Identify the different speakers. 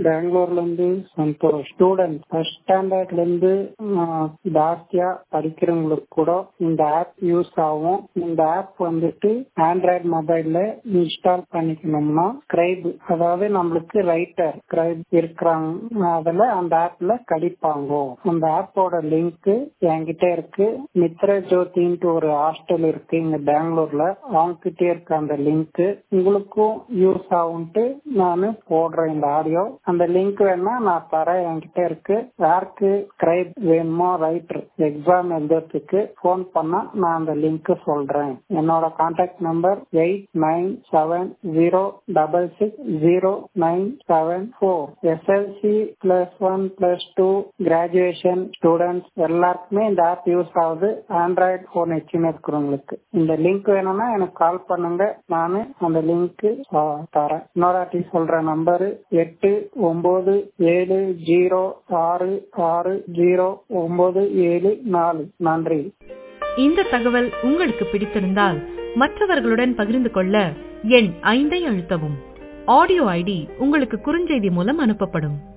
Speaker 1: பெங்களூர்ல இருந்து Santhosh student first ஸ்டாண்டர்ட்ல இருந்து ஆஹ், ஜாஸ்தியா படிக்கிறவங்களுக்கு கூட இந்த ஆப் யூஸ் ஆகும் இந்த ஆப் வந்துட்டு ஆண்ட்ராய்டு மொபைல்ல இன்ஸ்டால் பண்ணிக்கணும்னா ஸ்கிரைப் அதாவது நம்மளுக்கு ரைட்டர் ஸ்கிரைப் இருக்கிறாங்க அதுல அந்த ஆப்ல கடிப்பாங்க அந்த ஆப்போட லிங்க் என்கிட்ட இருக்கு மித்ர ஜோதின்ட்டு ஒரு ஹாஸ்டல் இருக்கு இங்க பெங்களூர்ல அவங்ககிட்ட இருக்க அந்த லிங்க் உங்களுக்கும் யூஸ் ஆகும்ட்டு நானு போடுறேன் இந்த ஆடியோ அந்த லிங்க் வேணா நான் தரேன் என்கிட்ட இருக்கு யாருக்கு ஸ்கிரைப் வேணுமோ ரைட்டர் எக்ஸாம் எழுதுறதுக்கு ஃபோன் பண்ணா நான் அந்த லிங்க் சொல்றேன் என்னோட contact number eight nine seven zero double six zero nine seven four SSLC plus one plus two graduation students எல்லாருக்குமே இந்த ஆப் யூஸ் ஆகுது ஆண்ட்ராய்டு போன் வச்சுன்னு இருக்கிறவங்களுக்கு இந்த லிங்க் வேணும்னா எனக்கு கால் பண்ணுங்க நானு அந்த லிங்க் தரேன் இன்னொரு சொல்ற நம்பரு எட்டு ஒன்பது ஏழு ஜீரோ ஆறு ஆறு ஜீரோ ஒன்பது ஏழு நாலு நன்றி
Speaker 2: இந்த தகவல் உங்களுக்கு பிடித்திருந்தால் மற்றவர்களுடன் பகிர்ந்து கொள்ள எண் ஐந்தை அழுத்தவும் ஆடியோ ஐடி உங்களுக்கு குறுஞ்செய்தி மூலம் அனுப்பப்படும்